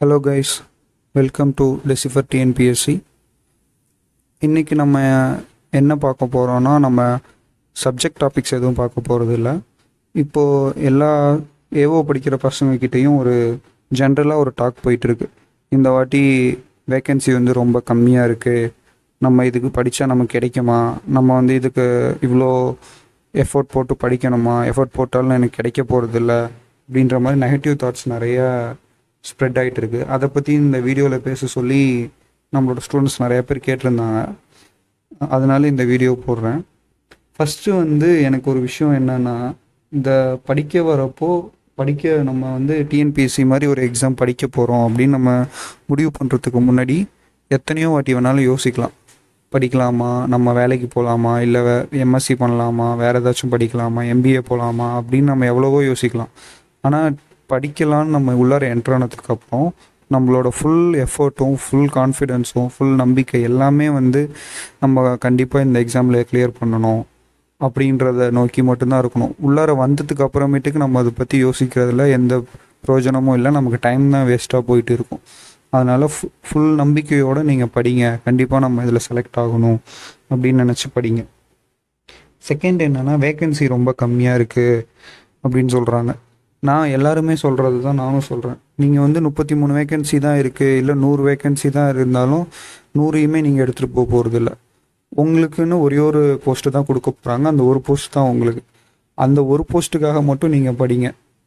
hello guys welcome to decipher TNPSC இன்றைக்கி நம்ம என்ன பார்க்க போகிறோன்னா நம்ம சப்ஜெக்ட் டாபிக்ஸ் எதுவும் பார்க்க போகிறது இல்லை இப்போது எல்லா ஏவோ படிக்கிற பசங்கக்கிட்டேயும் ஒரு ஜென்ரலாக ஒரு டாக் போயிட்டுருக்கு இந்த வாட்டி வேக்கன்சி வந்து ரொம்ப கம்மியாக இருக்குது நம்ம இதுக்கு படித்தா நமக்கு கிடைக்குமா நம்ம வந்து இதுக்கு இவ்வளோ எஃபோர்ட் போட்டு படிக்கணுமா எஃபோர்ட் போட்டாலும் எனக்கு கிடைக்க போகிறதில்ல அப்படின்ற மாதிரி நெகட்டிவ் தாட்ஸ் நிறையா ஸ்ப்ரெட் ஆகிட்டு இருக்கு அதை பற்றி இந்த வீடியோவில் பேச சொல்லி நம்மளோட ஸ்டூடெண்ட்ஸ் நிறைய பேர் கேட்டிருந்தாங்க அதனால இந்த வீடியோ போடுறேன் ஃபஸ்ட்டு வந்து எனக்கு ஒரு விஷயம் என்னென்னா இந்த படிக்க வரப்போ படிக்க நம்ம வந்து டிஎன்பிஎஸ்சி மாதிரி ஒரு எக்ஸாம் படிக்க போகிறோம் அப்படின்னு நம்ம முடிவு பண்ணுறதுக்கு முன்னாடி எத்தனையோ வாட்டி வேணாலும் யோசிக்கலாம் படிக்கலாமா நம்ம வேலைக்கு போகலாமா இல்லை வே எம்எஸ்சி பண்ணலாமா வேறு ஏதாச்சும் படிக்கலாமா எம்பிஏ போகலாமா அப்படின்னு நம்ம எவ்வளவோ யோசிக்கலாம் ஆனால் படிக்கலான்னு நம்ம உள்ளார என்ட்ரு ஆனதுக்கப்புறம் நம்மளோட ஃபுல் எஃபர்ட்டும் ஃபுல் கான்ஃபிடென்ஸும் ஃபுல் நம்பிக்கை எல்லாமே வந்து நம்ம கண்டிப்பாக இந்த எக்ஸாமில் கிளியர் பண்ணணும் அப்படின்றத நோக்கி மட்டும்தான் இருக்கணும் உள்ளார வந்ததுக்கு அப்புறமேட்டுக்கு நம்ம அதை பற்றி யோசிக்கிறதுல எந்த பிரயோஜனமும் இல்லை நமக்கு டைம் தான் வேஸ்ட்டாக போயிட்டு இருக்கும் அதனால் ஃபு ஃபுல் நம்பிக்கையோடு நீங்கள் படிங்க கண்டிப்பாக நம்ம இதில் செலக்ட் ஆகணும் அப்படின்னு நினச்சி படிங்க செகண்ட் என்னென்னா வேக்கன்சி ரொம்ப கம்மியாக இருக்குது அப்படின்னு சொல்கிறாங்க நான் எல்லாருமே சொல்கிறது தான் நானும் சொல்கிறேன் நீங்கள் வந்து முப்பத்தி மூணு வேக்கன்சி தான் இருக்குது இல்லை நூறு வேக்கன்சி தான் இருந்தாலும் நூறையுமே நீங்கள் எடுத்துகிட்டு போக போகிறதில்ல உங்களுக்குன்னு ஒரே ஒரு போஸ்ட்டு தான் கொடுக்க போகிறாங்க அந்த ஒரு போஸ்ட் தான் உங்களுக்கு அந்த ஒரு போஸ்ட்டுக்காக மட்டும் நீங்கள் படிங்க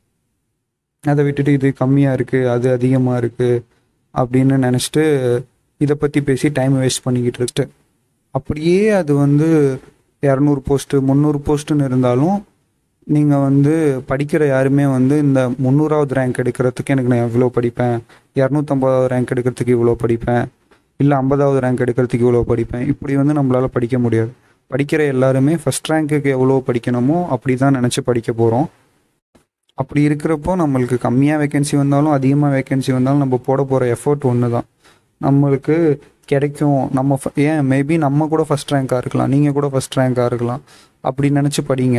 அதை விட்டுட்டு இது கம்மியாக இருக்குது அது அதிகமாக இருக்குது அப்படின்னு நினச்சிட்டு இதை பற்றி பேசி டைம் வேஸ்ட் பண்ணிக்கிட்டு இருக்கு அப்படியே அது வந்து இரநூறு போஸ்ட்டு முந்நூறு போஸ்ட்டுன்னு இருந்தாலும் நீங்கள் வந்து படிக்கிற யாருமே வந்து இந்த முந்நூறாவது ரேங்க் எடுக்கிறதுக்கு எனக்கு நான் எவ்வளோ படிப்பேன் இரநூத்தம்பதாவது ரேங்க் எடுக்கிறதுக்கு இவ்வளோ படிப்பேன் இல்லை ஐம்பதாவது ரேங்க் எடுக்கிறதுக்கு இவ்வளோ படிப்பேன் இப்படி வந்து நம்மளால் படிக்க முடியாது படிக்கிற எல்லாருமே ஃபஸ்ட் ரேங்க்குக்கு எவ்வளோ படிக்கணுமோ அப்படி தான் நினச்சி படிக்க போகிறோம் அப்படி இருக்கிறப்போ நம்மளுக்கு கம்மியாக வேகன்சி வந்தாலும் அதிகமாக வேகன்சி வந்தாலும் நம்ம போட போகிற எஃபர்ட் ஒன்று தான் நம்மளுக்கு கிடைக்கும் நம்ம ஃப- ஏன் மேபி நம்ம கூட ஃபஸ்ட் ரேங்காக இருக்கலாம் நீங்கள் கூட ஃபஸ்ட் ரேங்காக இருக்கலாம் அப்படி நினச்சி படிங்க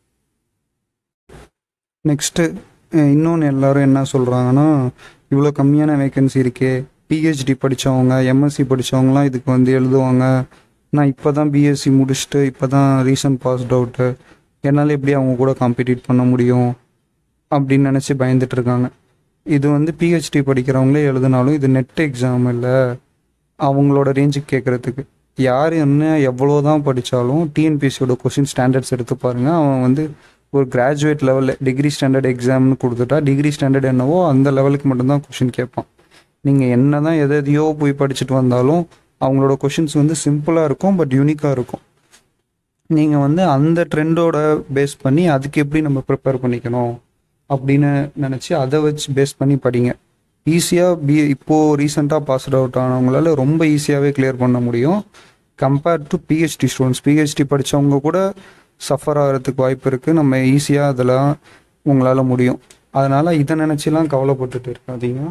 நெக்ஸ்ட்டு இன்னொன்று எல்லாரும் என்ன சொல்கிறாங்கன்னா இவ்வளோ கம்மியான வேகன்சி இருக்கே பிஹெச்டி படித்தவங்க எம்எஸ்சி படித்தவங்களாம் இதுக்கு வந்து எழுதுவாங்க நான் இப்போ தான் பிஎஸ்சி முடிச்சுட்டு இப்போ தான் ரீசன்ட் பாஸ்ட் அவுட்டு என்னால் எப்படி அவங்க கூட காம்படிட் பண்ண முடியும் அப்படின்னு நினச்சி பயந்துட்டு இருக்காங்க இது வந்து பிஹெச்டி படிக்கிறவங்களே எழுதினாலும் இது நெட் எக்ஸாம் இல்லை அவங்களோட ரேஞ்சுக்கு கேட்குறதுக்கு யார் என்ன எவ்வளோ தான் படித்தாலும் டிஎன்பிஎஸ்சியோட கொஷின் ஸ்டாண்டர்ட்ஸ் எடுத்து பாருங்கள் அவன் வந்து ஒரு கிராஜுவேட் லெவலில் டிகிரி ஸ்டாண்டர்ட் எக்ஸாம்னு கொடுத்துட்டா டிகிரி ஸ்டாண்டர்ட் என்னவோ அந்த லெவலுக்கு மட்டும்தான் கொஷின் கேட்பான் நீங்கள் என்ன தான் எதை எதையோ போய் படிச்சுட்டு வந்தாலும் அவங்களோட கொஷின்ஸ் வந்து சிம்பிளாக இருக்கும் பட் யூனிக்காக இருக்கும் நீங்கள் வந்து அந்த ட்ரெண்டோட பேஸ் பண்ணி அதுக்கு எப்படி நம்ம ப்ரிப்பேர் பண்ணிக்கணும் அப்படின்னு நினச்சி அதை வச்சு பேஸ் பண்ணி படிங்க ஈஸியாக பி இப்போது ரீசெண்டாக பாஸ்ட் அவுட் ஆனவங்களால ரொம்ப ஈஸியாகவே கிளியர் பண்ண முடியும் compared to PhD students PhD படித்தவங்க கூட சஃபர் ஆகிறதுக்கு வாய்ப்பு இருக்குது நம்ம ஈஸியாக அதெல்லாம் உங்களால் முடியும் அதனால் இதை நினச்சிலாம் கவலைப்பட்டுட்டு இருக்காதீங்க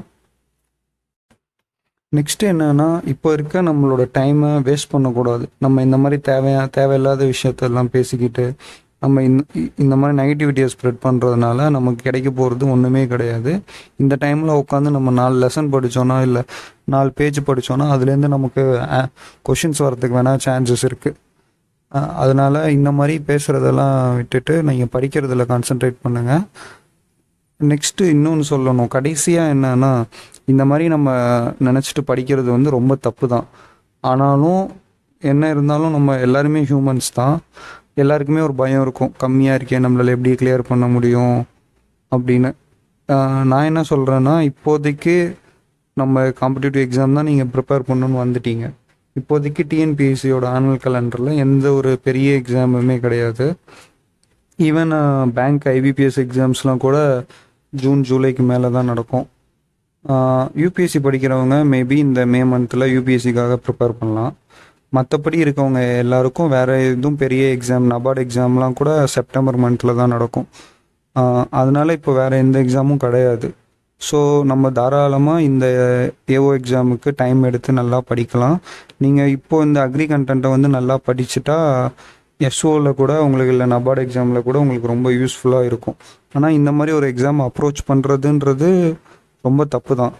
நெக்ஸ்ட் என்னன்னா இப்போ இருக்க நம்மளோட டைமை வேஸ்ட் பண்ணக்கூடாது நம்ம இந்த மாதிரி தேவையா தேவையில்லாத விஷயத்தெல்லாம் பேசிக்கிட்டு நம்ம இந்த இந்த மாதிரி நெகட்டிவிட்டியை ஸ்ப்ரெட் பண்ணுறதுனால நமக்கு கிடைக்க போகிறது ஒன்றுமே கிடையாது இந்த டைமில் உட்காந்து நம்ம நாலு லெசன் படித்தோன்னா இல்லை நாலு பேஜ் படித்தோன்னா அதுலேருந்து நமக்கு கொஷின்ஸ் வரதுக்கு வேணால் சான்சஸ் இருக்குது அதனால இந்த மாதிரி பேசுகிறதெல்லாம் விட்டுட்டு நீங்கள் படிக்கிறதுல கான்சென்ட்ரேட் பண்ணுங்கள் நெக்ஸ்ட்டு இன்னொன்று சொல்லணும் கடைசியாக என்னன்னா இந்த மாதிரி நம்ம நினச்சிட்டு படிக்கிறது வந்து ரொம்ப தப்பு தான் ஆனாலும் என்ன இருந்தாலும் நம்ம எல்லாருமே ஹியூமன்ஸ் தான் எல்லாருக்குமே ஒரு பயம் இருக்கும் கம்மியாக இருக்கே நம்மளால் எப்படி கிளியர் பண்ண முடியும் அப்படின்னு ஆஹ் நான் என்ன சொல்கிறேன்னா இப்போதைக்கு நம்ம காம்படிட்டிவ் எக்ஸாம் தான் நீங்கள் ப்ரிப்பேர் பண்ணணும்னு வந்துட்டீங்க இப்போதைக்கு டிஎன்பிஎஸ்சியோட ஆனுவல் கலண்டரில் எந்த ஒரு பெரிய எக்ஸாமுமே கிடையாது ஈவன் பேங்க் ஐபிபிஎஸ் எக்ஸாம்ஸ்லாம் கூட ஜூன் ஜூலைக்கு மேலே தான் நடக்கும் யூபிஎஸ்சி படிக்கிறவங்க மேபி இந்த மே மந்தில் யூபிஎஸ்சிக்காக ப்ரிப்பேர் பண்ணலாம் மற்றபடி இருக்கவங்க எல்லாருக்கும் வேறு எதுவும் பெரிய எக்ஸாம் நபார்டு எக்ஸாம்லாம் கூட செப்டம்பர் மந்தில் தான் நடக்கும் ஆஹ் அதனால இப்போ வேறு எந்த எக்ஸாமும் கிடையாது ஸோ நம்ம தாராளமாக இந்த ஏஓ எக்ஸாமுக்கு டைம் எடுத்து நல்லா படிக்கலாம் நீங்கள் இப்போ இந்த அக்ரி கண்டென்ட்டை வந்து நல்லா படிச்சுட்டா எஸ்ஓவில் கூட உங்களுக்கு இல்லை நபார்டு எக்ஸாமில் கூட உங்களுக்கு ரொம்ப யூஸ்ஃபுல்லாக இருக்கும் ஆனால் இந்த மாதிரி ஒரு எக்ஸாம் அப்ரோச் பண்ணுறதுன்றது ரொம்ப தப்பு தான்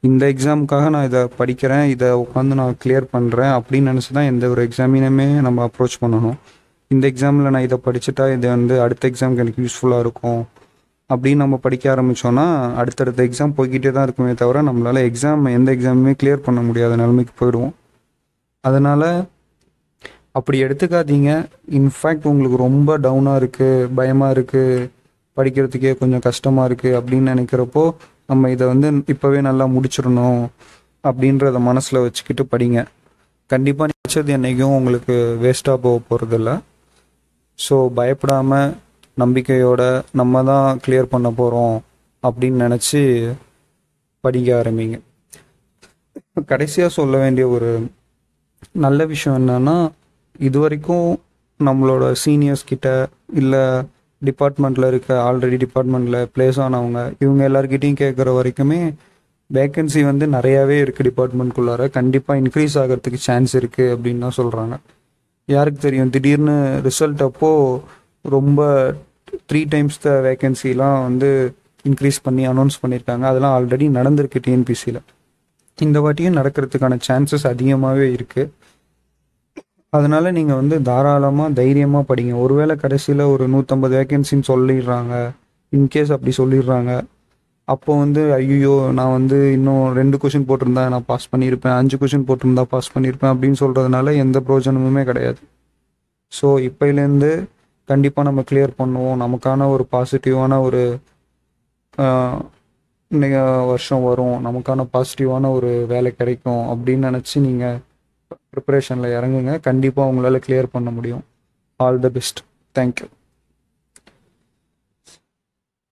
இந்த எக்ஸாமுக்காக நான் இதை படிக்கிறேன் இதை உட்காந்து நான் கிளியர் பண்ணுறேன் அப்படின்னு நினச்சி தான் எந்த ஒரு எக்ஸாமினுமே நம்ம அப்ரோச் பண்ணணும் இந்த எக்ஸாமில் நான் இதை படிச்சுட்டா இது வந்து அடுத்த எக்ஸாமுக்கு எனக்கு யூஸ்ஃபுல்லாக இருக்கும் அப்படின்னு நம்ம படிக்க ஆரம்பித்தோன்னா அடுத்தடுத்த எக்ஸாம் போய்கிட்டே தான் இருக்குமே தவிர நம்மளால் எக்ஸாம் எந்த எக்ஸாமுமே கிளியர் பண்ண முடியாத நிலைமைக்கு போயிடுவோம் அதனால் அப்படி எடுத்துக்காதீங்க இன்ஃபேக்ட் உங்களுக்கு ரொம்ப டவுனாக இருக்குது பயமாக இருக்குது படிக்கிறதுக்கே கொஞ்சம் கஷ்டமாக இருக்குது அப்படின்னு நினைக்கிறப்போ நம்ம இதை வந்து இப்போவே நல்லா முடிச்சிடணும் அப்படின்றத மனசில் வச்சுக்கிட்டு படிங்க கண்டிப்பாக நினச்சது என்றைக்கும் உங்களுக்கு வேஸ்ட்டாக போக போகிறதில்ல ஸோ பயப்படாமல் நம்பிக்கையோட நம்ம தான் கிளியர் பண்ண போகிறோம் அப்படின்னு நினச்சி படிக்க ஆரம்பிங்க கடைசியாக சொல்ல வேண்டிய ஒரு நல்ல விஷயம் என்னன்னா இது வரைக்கும் நம்மளோட சீனியர்ஸ் கிட்ட இல்லை டிபார்ட்மெண்ட்டில் இருக்க ஆல்ரெடி டிபார்ட்மெண்ட்டில் ப்ளேஸ் ஆனவங்க இவங்க எல்லாருக்கிட்டையும் கேட்குற வரைக்குமே வேக்கன்சி வந்து நிறையாவே இருக்குது டிபார்ட்மெண்ட்குள்ளார கண்டிப்பாக இன்க்ரீஸ் ஆகிறதுக்கு சான்ஸ் இருக்குது அப்படின்னு தான் சொல்கிறாங்க யாருக்கு தெரியும் திடீர்னு ரிசல்ட் அப்போது ரொம்ப த்ரீ டைம்ஸ் த வேக்கன்சிலாம் வந்து இன்க்ரீஸ் பண்ணி அனௌன்ஸ் பண்ணியிருக்காங்க அதெல்லாம் ஆல்ரெடி நடந்திருக்கு டிஎன்பிசியில் இந்த வாட்டியும் நடக்கிறதுக்கான சான்சஸ் அதிகமாகவே இருக்குது அதனால நீங்கள் வந்து தாராளமாக தைரியமாக படிங்க ஒருவேளை கடைசியில் ஒரு நூற்றம்பது வேக்கன்சின்னு சொல்லிடுறாங்க இன்கேஸ் அப்படி சொல்லிடுறாங்க அப்போ வந்து ஐயோ நான் வந்து இன்னும் ரெண்டு கொஷின் போட்டிருந்தா நான் பாஸ் பண்ணியிருப்பேன் அஞ்சு கொஷின் போட்டிருந்தா பாஸ் பண்ணியிருப்பேன் அப்படின்னு சொல்கிறதுனால எந்த பிரயோஜனமுமே கிடையாது ஸோ இப்போலேருந்து கண்டிப்பாக நம்ம கிளியர் பண்ணுவோம் நமக்கான ஒரு பாசிட்டிவான ஒரு ஆஹ், இன்னைக்கு வருஷம் வரும் நமக்கான பாசிட்டிவான ஒரு வேலை கிடைக்கும் அப்படின்னு நினச்சி நீங்கள் ப்ரிப்பரேஷனில் இறங்குங்க கண்டிப்பாக உங்களால் கிளியர் பண்ண முடியும் ஆல் த பெஸ்ட் தேங்க்யூ